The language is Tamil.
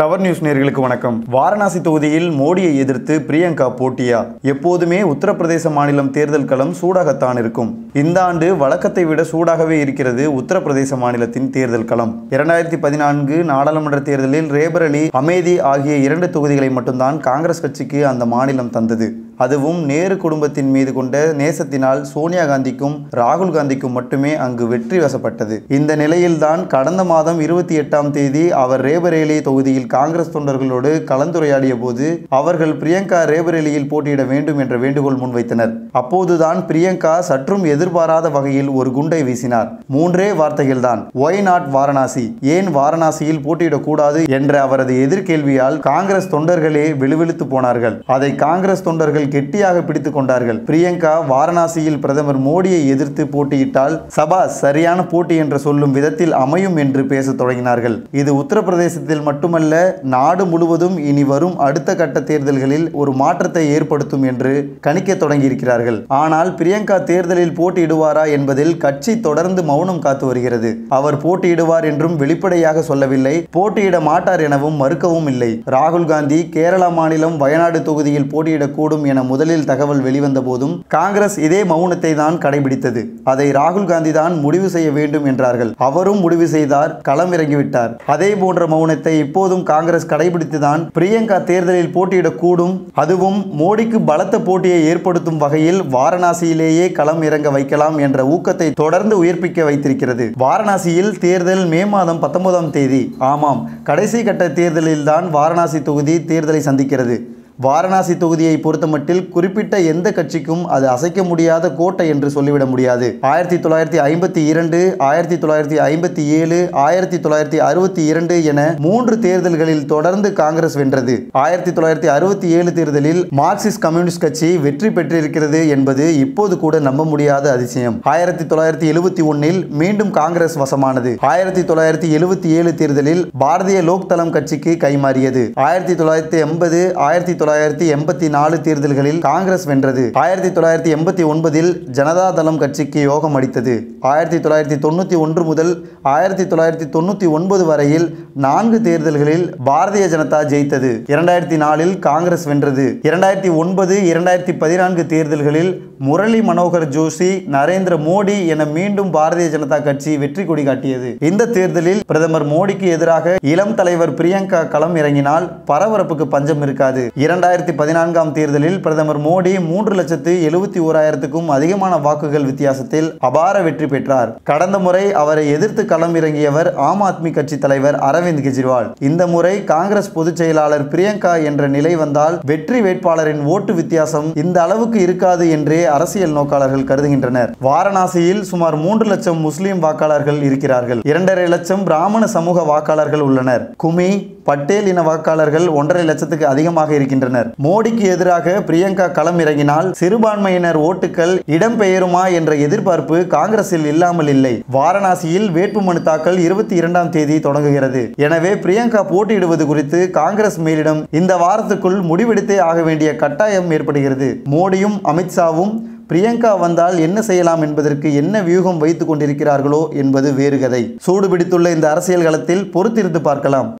டவர் நியூஸ் நேர்களுக்கு வணக்கம் வாரணாசி தொகுதியில் மோடியை எதிர்த்து பிரியங்கா போட்டியா எப்போதுமே உத்தரப்பிரதேச மாநிலம் தேர்தல் களம் சூடாகத்தான் இருக்கும் இந்த ஆண்டு வழக்கத்தை விட சூடாகவே இருக்கிறது உத்தரப்பிரதேச மாநிலத்தின் தேர்தல் களம் இரண்டாயிரத்தி பதினான்கு நாடாளுமன்ற தேர்தலில் ரேபரலி அமேதி ஆகிய இரண்டு தொகுதிகளை மட்டும்தான் காங்கிரஸ் கட்சிக்கு அந்த மாநிலம் தந்தது அதுவும் நேரு குடும்பத்தின் மீது கொண்ட நேசத்தினால் சோனியா காந்திக்கும் ராகுல் காந்திக்கும் மட்டுமே அங்கு வெற்றி வசப்பட்டது இந்த நிலையில்தான் கடந்த மாதம் இருபத்தி எட்டாம் தேதி அவர் ரேபரேலி தொகுதியில் காங்கிரஸ் தொண்டர்களோடு கலந்துரையாடிய போது அவர்கள் பிரியங்கா ரேபரேலியில் போட்டியிட வேண்டும் என்ற வேண்டுகோள் முன்வைத்தனர் அப்போதுதான் பிரியங்கா சற்றும் எதிர்பாராத வகையில் ஒரு குண்டை வீசினார் மூன்றே வார்த்தைகள்தான் ஒய் நாட் வாரணாசி ஏன் வாரணாசியில் போட்டியிடக்கூடாது என்ற அவரது எதிர்கேள்வியால் காங்கிரஸ் தொண்டர்களே விழுவிழுத்து போனார்கள் அதை காங்கிரஸ் தொண்டர்கள் கெட்டியாக பிடித்துக் கொண்டார்கள் பிரியங்கா வாரணாசியில் பிரதமர் மோடியை எதிர்த்து போட்டியிட்டால் சபாஸ் சரியான போட்டி என்று சொல்லும் விதத்தில் அமையும் என்று பேசத் தொடங்கினார்கள் இது உத்தரப்பிரதேசத்தில் மட்டுமல்ல நாடு முழுவதும் இனி வரும் அடுத்த கட்ட தேர்தல்களில் ஒரு மாற்றத்தை ஏற்படுத்தும் என்று கணிக்க தொடங்கியிருக்கிறார்கள் ஆனால் பிரியங்கா தேர்தலில் போட்டியிடுவாரா என்பதில் கட்சி தொடர்ந்து மௌனம் காத்து வருகிறது அவர் போட்டியிடுவார் என்றும் வெளிப்படையாக சொல்லவில்லை போட்டியிட மாட்டார் எனவும் மறுக்கவும் இல்லை ராகுல் காந்தி கேரளா மாநிலம் வயநாடு தொகுதியில் போட்டியிடக்கூடும் என முதலில் தகவல் வெளிவந்த போதும் காங்கிரஸ் இதே மௌனத்தை தான் கடைபிடித்தது அதை ராகுல் காந்தி தான் முடிவு செய்ய வேண்டும் என்றார்கள் அவரும் முடிவு செய்தார் களம் இறங்கிவிட்டார் அதே போன்ற மௌனத்தை இப்போதும் காங்கிரஸ் கடைபிடித்துதான் பிரியங்கா தேர்தலில் போட்டியிடக்கூடும் அதுவும் மோடிக்கு பலத்த போட்டியை ஏற்படுத்தும் வகையில் வாரணாசியிலேயே களம் இறங்க வைக்கலாம் என்ற ஊக்கத்தை தொடர்ந்து உயிர்ப்பிக்க வைத்திருக்கிறது வாரணாசியில் தேர்தல் மே மாதம் பத்தொன்பதாம் தேதி ஆமாம் கடைசி கட்ட தேர்தலில்தான் வாரணாசி தொகுதி தேர்தலை சந்திக்கிறது வாரணாசி தொகுதியை பொறுத்தமட்டில் குறிப்பிட்ட எந்த கட்சிக்கும் அது அசைக்க முடியாத கோட்டை என்று சொல்லிவிட முடியாது ஆயிரத்தி தொள்ளாயிரத்தி ஐம்பத்தி இரண்டு ஆயிரத்தி தொள்ளாயிரத்தி ஐம்பத்தி ஏழு ஆயிரத்தி தொள்ளாயிரத்தி அறுபத்தி இரண்டு என மூன்று தேர்தல்களில் தொடர்ந்து காங்கிரஸ் வென்றது ஆயிரத்தி தொள்ளாயிரத்தி அறுபத்தி ஏழு தேர்தலில் மார்க்சிஸ்ட் கம்யூனிஸ்ட் கட்சி வெற்றி பெற்றிருக்கிறது என்பது இப்போது கூட நம்ப முடியாத அதிசயம் ஆயிரத்தி தொள்ளாயிரத்தி எழுபத்தி ஒன்னில் மீண்டும் காங்கிரஸ் வசமானது ஆயிரத்தி தொள்ளாயிரத்தி எழுபத்தி ஏழு தேர்தலில் பாரதிய லோக் தளம் கட்சிக்கு கைமாறியது ஆயிரத்தி தொள்ளாயிரத்தி எண்பது ஆயிரத்தி தொள்ளாயிரத்தி எண்பத்தி நாலு தேர்தல்களில் காங்கிரஸ் வென்றது ஆயிரத்தி தொள்ளாயிரத்தி எண்பத்தி ஒன்பதில் ஜனதா தளம் கட்சிக்கு யோகம் அடித்தது ஆயிரத்தி தொள்ளாயிரத்தி தொண்ணூற்றி ஒன்று முதல் ஆயிரத்தி தொள்ளாயிரத்தி தொண்ணூற்றி ஒன்பது வரையில் நான்கு தேர்தல்களில் பாரதிய ஜனதா ஜெயித்தது இரண்டாயிரத்தி நாலில் காங்கிரஸ் வென்றது இரண்டாயிரத்தி ஒன்பது இரண்டாயிரத்தி பதினான்கு தேர்தல்களில் முரளி மனோகர் ஜோஷி நரேந்திர மோடி என மீண்டும் பாரதிய ஜனதா கட்சி வெற்றி கொடி காட்டியது இந்த தேர்தலில் பிரதமர் மோடிக்கு எதிராக இளம் தலைவர் பிரியங்கா களம் இறங்கினால் பரபரப்புக்கு பஞ்சம் இருக்காது இரண்டாயிரத்தி பதினான்காம் தேர்தலில் பிரதமர் மோடி மூன்று லட்சத்து எழுபத்தி ஓராயிரத்துக்கும் அதிகமான வாக்குகள் வித்தியாசத்தில் அபார வெற்றி பெற்றார் கடந்த முறை அவரை எதிர்த்து களம் இறங்கியவர் ஆம் ஆத்மி கட்சி தலைவர் அரவிந்த் கெஜ்ரிவால் இந்த முறை காங்கிரஸ் பொதுச் செயலாளர் பிரியங்கா என்ற நிலை வந்தால் வெற்றி வேட்பாளரின் ஓட்டு வித்தியாசம் இந்த அளவுக்கு இருக்காது என்றே அரசியல் நோக்காளர்கள் கருதுகின்றனர் வாரணாசியில் சுமார் மூன்று லட்சம் முஸ்லிம் வாக்காளர்கள் இருக்கிறார்கள் இரண்டரை லட்சம் பிராமண சமூக வாக்காளர்கள் உள்ளனர் குமி பட்டேல் இன வாக்காளர்கள் ஒன்றரை லட்சத்துக்கு அதிகமாக இருக்கின்றனர் மோடிக்கு எதிராக பிரியங்கா களம் இறங்கினால் சிறுபான்மையினர் ஓட்டுகள் இடம்பெயருமா என்ற எதிர்பார்ப்பு காங்கிரஸில் இல்லாமல் இல்லை வாரணாசியில் வேட்புமனு தாக்கல் இருபத்தி இரண்டாம் தேதி தொடங்குகிறது எனவே பிரியங்கா போட்டியிடுவது குறித்து காங்கிரஸ் மேலிடம் இந்த வாரத்துக்குள் முடிவெடுத்தே ஆக வேண்டிய கட்டாயம் ஏற்படுகிறது மோடியும் அமித்ஷாவும் பிரியங்கா வந்தால் என்ன செய்யலாம் என்பதற்கு என்ன வியூகம் வைத்துக் கொண்டிருக்கிறார்களோ என்பது வேறு கதை சூடு பிடித்துள்ள இந்த அரசியல் களத்தில் பொறுத்திருந்து பார்க்கலாம்